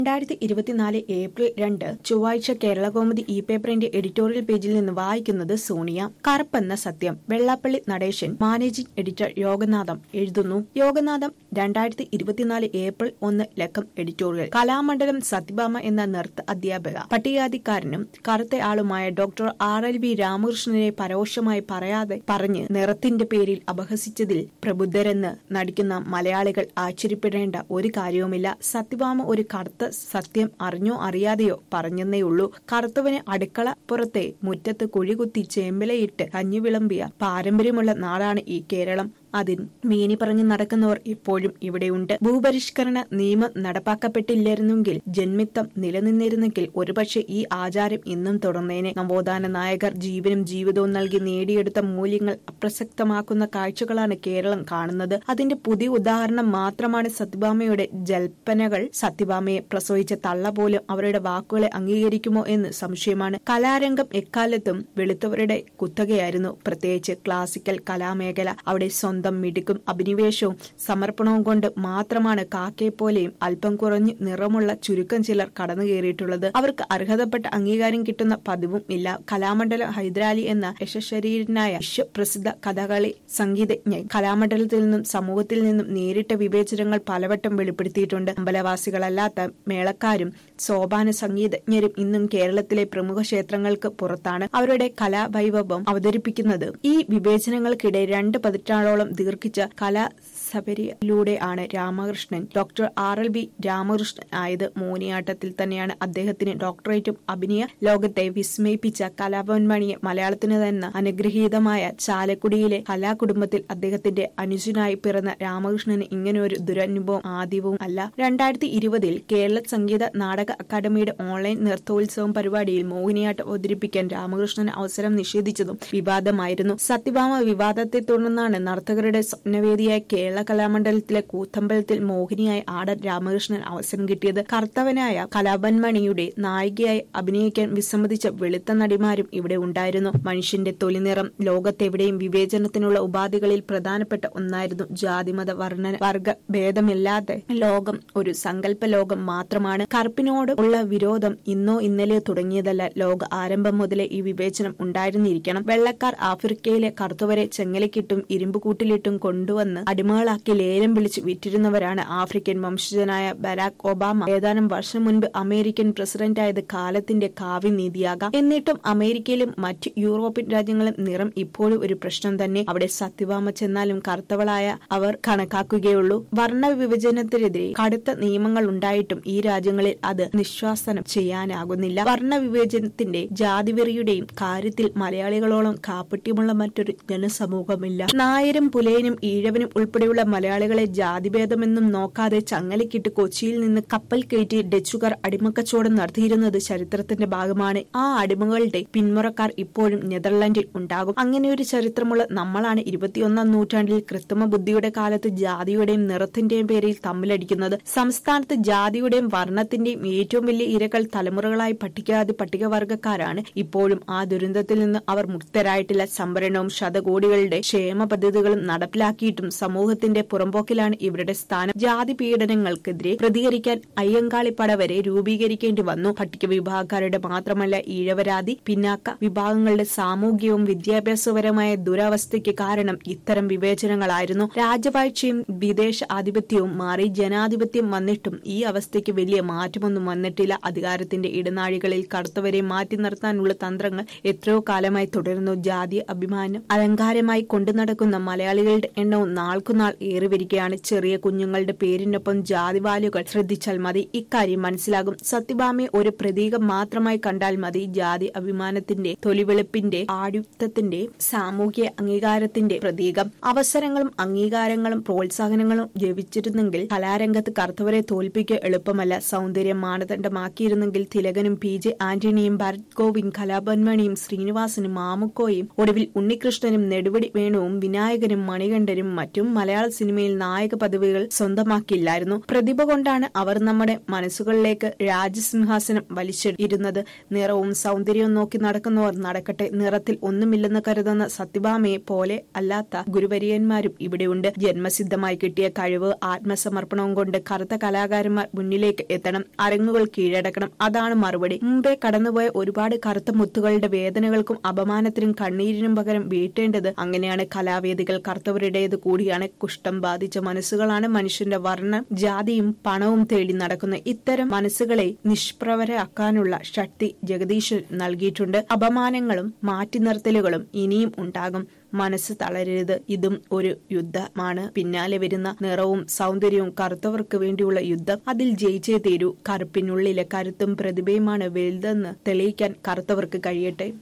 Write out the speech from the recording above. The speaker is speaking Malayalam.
രണ്ടായിരത്തി ഇരുപത്തിനാല് ഏപ്രിൽ രണ്ട് ചൊവ്വാഴ്ച കേരളകൗമുദി ഇ പേപ്പറിന്റെ എഡിറ്റോറിയൽ പേജിൽ നിന്ന് വായിക്കുന്നത് സോണിയ കറുപ്പെന്ന സത്യം വെള്ളാപ്പള്ളി നടേശൻ മാനേജിംഗ് എഡിറ്റർ യോഗനാഥം എഴുതുന്നു യോഗനാഥം രണ്ടായിരത്തി ഇരുപത്തിനാല് ഏപ്രിൽ ഒന്ന് ലക്കം എഡിറ്റോറിയൽ കലാമണ്ഡലം സത്യഭാമ എന്ന നൃത്ത അധ്യാപിക പട്ടികാധികാരനും കറുത്ത ആളുമായ ഡോക്ടർ ആർ എൽ വി രാമകൃഷ്ണനെ പരോക്ഷമായി പറയാതെ പറഞ്ഞ് നിറത്തിന്റെ പേരിൽ അപഹസിച്ചതിൽ പ്രബുദ്ധരെന്ന് നടിക്കുന്ന മലയാളികൾ ആശ്ചര്യപ്പെടേണ്ട ഒരു കാര്യവുമില്ല സത്യഭാമ ഒരു കറുത്ത സത്യം അറിഞ്ഞോ അറിയാതെയോ പറഞ്ഞെന്നേയുള്ളൂ കറുത്തവന് അടുക്കള പുറത്തെ മുറ്റത്ത് കുഴികുത്തി ചേമ്പലയിട്ട് കഞ്ഞി വിളമ്പിയ പാരമ്പര്യമുള്ള നാടാണ് ഈ കേരളം അതിൽ മീനി പറഞ്ഞു നടക്കുന്നവർ ഇപ്പോഴും ഇവിടെയുണ്ട് ഭൂപരിഷ്കരണ നിയമം നടപ്പാക്കപ്പെട്ടില്ലായിരുന്നെങ്കിൽ ജന്മിത്തം നിലനിന്നിരുന്നെങ്കിൽ ഒരുപക്ഷെ ഈ ആചാരം ഇന്നും തുടർന്നേനെ നവോത്ഥാന നായകർ ജീവനും ജീവിതവും നൽകി നേടിയെടുത്ത മൂല്യങ്ങൾ അപ്രസക്തമാക്കുന്ന കാഴ്ചകളാണ് കേരളം കാണുന്നത് അതിന്റെ പുതിയ ഉദാഹരണം മാത്രമാണ് സത്യഭാമയുടെ ജൽപ്പനകൾ സത്യഭാമയെ പ്രസവിച്ച തള്ള പോലും അവരുടെ വാക്കുകളെ അംഗീകരിക്കുമോ എന്ന് സംശയമാണ് കലാരംഗം എക്കാലത്തും വെളുത്തവരുടെ കുത്തകയായിരുന്നു പ്രത്യേകിച്ച് ക്ലാസിക്കൽ കലാമേഖല അവിടെ സ്വന്തം മിടുക്കും അഭിനിവേശവും സമർപ്പണവും കൊണ്ട് മാത്രമാണ് കാക്കയെ പോലെയും അല്പം കുറഞ്ഞു നിറമുള്ള ചുരുക്കം ചിലർ കടന്നു കയറിയിട്ടുള്ളത് അവർക്ക് അർഹതപ്പെട്ട അംഗീകാരം കിട്ടുന്ന പതിവും ഇല്ല കലാമണ്ഡലം ഹൈദരാലി എന്ന യശശരീരനായ വിശ്വപ്രസിദ്ധ കഥകളി സംഗീതജ്ഞൻ കലാമണ്ഡലത്തിൽ നിന്നും സമൂഹത്തിൽ നിന്നും നേരിട്ട വിവേചനങ്ങൾ പലവട്ടം വെളിപ്പെടുത്തിയിട്ടുണ്ട് അമ്പലവാസികളല്ലാത്ത മേളക്കാരും സോപാന സംഗീതജ്ഞരും ഇന്നും കേരളത്തിലെ പ്രമുഖ ക്ഷേത്രങ്ങൾക്ക് പുറത്താണ് അവരുടെ കലാവൈഭവം അവതരിപ്പിക്കുന്നത് ഈ വിവേചനങ്ങൾക്കിടെ രണ്ട് പതിറ്റാണ്ടോളം ദീർഘിച്ച കലാ സബരിയിലൂടെ ആണ് Ramakrishnan doctor R L V Ramakrishnan ആയത് മോഹിനിയാട്ടത്തിൽ തന്നെയാണ് അദ്ദേഹത്തിന് ഡോക്ടറേറ്റും അഭിനയ ലോകത്തെ വിസ്മയിപ്പിച്ച കലാഭവൻമണിയെ മലയാളത്തിന് തന്നെ അനുഗ്രഹീതമായ ചാലക്കുടിയിലെ കലാകുടുംബത്തിൽ അദ്ദേഹത്തിന്റെ അനുജനായി പിറന്ന രാമകൃഷ്ണന് ഇങ്ങനെയൊരു ദുരനുഭവം ആദ്യവും അല്ല രണ്ടായിരത്തി ഇരുപതിൽ കേരള സംഗീത നാടക അക്കാദമിയുടെ ഓൺലൈൻ നൃത്തോത്സവം പരിപാടിയിൽ മോഹിനിയാട്ടം അവതരിപ്പിക്കാൻ രാമകൃഷ്ണന് അവസരം നിഷേധിച്ചതും വിവാദമായിരുന്നു സത്യഭാമ വിവാദത്തെ തുടർന്നാണ് നർത്തകരുടെ സ്വപ്നവേദിയായ കേരള കലാമണ്ഡലത്തിലെ കൂത്തമ്പലത്തിൽ മോഹിനിയായി ആടൻ രാമകൃഷ്ണൻ അവസരം കിട്ടിയത് കർത്തവനായ കലാപന്മണിയുടെ നായികയായി അഭിനയിക്കാൻ വിസമ്മതിച്ച വെളുത്ത നടിമാരും ഇവിടെ ഉണ്ടായിരുന്നു മനുഷ്യന്റെ തൊലിനിറം ലോകത്തെവിടെയും വിവേചനത്തിനുള്ള ഉപാധികളിൽ പ്രധാനപ്പെട്ട ഒന്നായിരുന്നു ജാതിമത വർണ്ണ വർഗ ഭേദമില്ലാതെ ലോകം ഒരു സങ്കല്പ ലോകം മാത്രമാണ് കറുപ്പിനോട് ഉള്ള വിരോധം ഇന്നോ ഇന്നലെയോ തുടങ്ങിയതല്ല ലോക ആരംഭം മുതലേ ഈ വിവേചനം ഉണ്ടായിരുന്നിരിക്കണം വെള്ളക്കാർ ആഫ്രിക്കയിലെ കറുത്തവരെ ചെങ്ങലക്കിട്ടും ഇരുമ്പുകൂട്ടിലിട്ടും കൊണ്ടുവന്ന് അടിമകളാക്കി ലേലം വിളിച്ച് വിറ്റിരുന്നവരാണ് ആഫ്രിക്കൻ വംശജനായ ബരാക് ഒബാമ ഏതാനും വർഷം മുൻപ് അമേരിക്കൻ പ്രസിഡന്റായത് കാലത്തിന്റെ കാവ്യനീതിയാകാം എന്നിട്ടും അമേരിക്കയിലും മറ്റ് യൂറോപ്യൻ രാജ്യങ്ങളും നിറം ഇപ്പോഴും ഒരു പ്രശ്നം തന്നെ അവിടെ സത്യഭാമ ചെന്നാലും കറുത്തവളായ അവർ കണക്കാക്കുകയുള്ളൂ വർണ്ണ വിഭജനത്തിനെതിരെ കടുത്ത നിയമങ്ങൾ ഉണ്ടായിട്ടും ഈ രാജ്യങ്ങളിൽ അത് നിശ്വാസനം ചെയ്യാനാകുന്നില്ല വർണ്ണ വിവേചനത്തിന്റെ ജാതിവെറിയുടെയും കാര്യത്തിൽ മലയാളികളോളം കാപ്പട്യമുള്ള മറ്റൊരു ജനസമൂഹമില്ല നായരും പുലയനും ഈഴവനും ഉൾപ്പെടെയുള്ള മലയാളികളെ ജാതിഭേദമെന്നും നോക്കാതെ ചങ്ങലക്കിട്ട് കൊച്ചിയിൽ നിന്ന് കപ്പൽ കയറ്റി ഡച്ചുകാർ അടിമക്കച്ചവടം നടത്തിയിരുന്നത് ചരിത്രത്തിന്റെ ഭാഗമാണ് ആ അടിമകളുടെ പിന്മുറക്കാർ ഇപ്പോഴും നെതർലാൻഡിൽ ഉണ്ടാകും അങ്ങനെ ഒരു ചരിത്രമുള്ള നമ്മളാണ് ഇരുപത്തിയൊന്നാം നൂറ്റാണ്ടിൽ കൃത്രിമ ബുദ്ധിയുടെ കാലത്ത് ജാതിയുടെയും നിറത്തിന്റെയും പേരിൽ തമ്മിലടിക്കുന്നത് സംസ്ഥാനത്ത് ജാതിയുടെയും വർണ്ണത്തിന്റെയും ഏറ്റവും വലിയ ഇരകൾ തലമുറകളായി പട്ടികാതി പട്ടികവർഗക്കാരാണ് ഇപ്പോഴും ആ ദുരന്തത്തിൽ നിന്ന് അവർ മുക്തരായിട്ടില്ല സംഭരണവും ശതകോടികളുടെ ക്ഷേമ പദ്ധതികളും നടപ്പിലാക്കിയിട്ടും സമൂഹത്തിന്റെ പുറമ്പോക്കിലാണ് ഇവരുടെ സ്ഥാനം ജാതി പീഡനങ്ങൾക്കെതിരെ പ്രതികരിക്കാൻ അയ്യങ്കാളിപ്പട വരെ രൂപീകരിക്കേണ്ടി വന്നു പട്ടിക വിഭാഗക്കാരുടെ മാത്രമല്ല ഈഴവരാതി പിന്നാക്ക വിഭാഗങ്ങളുടെ സാമൂഹികവും വിദ്യാഭ്യാസപരമായ ദുരവസ്ഥയ്ക്ക് കാരണം ഇത്തരം വിവേചനങ്ങളായിരുന്നു രാജവാഴ്ചയും വിദേശ ആധിപത്യവും മാറി ജനാധിപത്യം വന്നിട്ടും ഈ അവസ്ഥയ്ക്ക് വലിയ മാറ്റമൊന്നും വന്നിട്ടില്ല അധികാരത്തിന്റെ ഇടനാഴികളിൽ കറുത്തവരെ മാറ്റി നിർത്താനുള്ള തന്ത്രങ്ങൾ എത്രയോ കാലമായി തുടരുന്നു ജാതി അഭിമാനം അലങ്കാരമായി കൊണ്ടു നടക്കുന്ന മലയാളികളുടെ എണ്ണവും നാൾക്കുനാൾ ഏറി വരികയാണ് ചെറിയ കുഞ്ഞുങ്ങളുടെ പേരിനൊപ്പം ജാതിവാലുകൾ ശ്രദ്ധിച്ചാൽ മതി ഇക്കാര്യം മനസ്സിലാകും സത്യഭാമയെ ഒരു പ്രതീകം മാത്രമായി കണ്ടാൽ മതി ജാതി അഭിമാനത്തിന്റെ തൊലിവെളുപ്പിന്റെ ആയുക്തത്തിന്റെ സാമൂഹ്യ അംഗീകാരത്തിന്റെ പ്രതീകം അവസരങ്ങളും അംഗീകാരങ്ങളും പ്രോത്സാഹനങ്ങളും ലഭിച്ചിരുന്നെങ്കിൽ കലാരംഗത്ത് കറുത്തവരെ തോൽപ്പിക്കുക എളുപ്പമല്ല സൗന്ദര്യം മാനദണ്ഡമാക്കിയിരുന്നെങ്കിൽ തിലകനും പി ജെ ആന്റണിയും ഭരത് ഗോവിന്ദ് കലാപന്മണിയും ശ്രീനിവാസനും മാമുക്കോയും ഒടുവിൽ ഉണ്ണികൃഷ്ണനും നെടുവടി വേണുവും വിനായകനും മോഹൻലാലിനും മണികണ്ഠനും മറ്റും മലയാള സിനിമയിൽ നായക പദവികൾ സ്വന്തമാക്കിയില്ലായിരുന്നു പ്രതിഭ കൊണ്ടാണ് അവർ നമ്മുടെ മനസ്സുകളിലേക്ക് രാജസിംഹാസനം വലിച്ചിരുന്നത് നിറവും സൗന്ദര്യവും നോക്കി നടക്കുന്നവർ നടക്കട്ടെ നിറത്തിൽ ഒന്നുമില്ലെന്ന് കരുതുന്ന സത്യഭാമയെ പോലെ അല്ലാത്ത ഗുരുവര്യന്മാരും ഇവിടെയുണ്ട് ജന്മസിദ്ധമായി കിട്ടിയ കഴിവ് ആത്മസമർപ്പണവും കൊണ്ട് കറുത്ത കലാകാരന്മാർ മുന്നിലേക്ക് എത്തണം അരങ്ങുകൾ കീഴടക്കണം അതാണ് മറുപടി മുമ്പേ കടന്നുപോയ ഒരുപാട് കറുത്ത മുത്തുകളുടെ വേദനകൾക്കും അപമാനത്തിനും കണ്ണീരിനും പകരം വീട്ടേണ്ടത് അങ്ങനെയാണ് കലാവേദികൾ കറുത്തവരുടേത് കൂടിയാണ് കുഷ്ഠം ബാധിച്ച മനസ്സുകളാണ് മനുഷ്യന്റെ വർണ്ണം ജാതിയും പണവും തേടി നടക്കുന്ന ഇത്തരം മനസ്സുകളെ നിഷ്പ്രവരാക്കാനുള്ള ശക്തി ജഗദീശൻ നൽകിയിട്ടുണ്ട് അപമാനങ്ങളും മാറ്റി നിർത്തലുകളും ഇനിയും ഉണ്ടാകും മനസ്സ് തളരരുത് ഇതും ഒരു യുദ്ധമാണ് പിന്നാലെ വരുന്ന നിറവും സൗന്ദര്യവും കറുത്തവർക്ക് വേണ്ടിയുള്ള യുദ്ധം അതിൽ ജയിച്ചേ തീരൂ കറുപ്പിനുള്ളിലെ കരുത്തും പ്രതിഭയുമാണ് വലുതെന്ന് തെളിയിക്കാൻ കറുത്തവർക്ക് കഴിയട്ടെ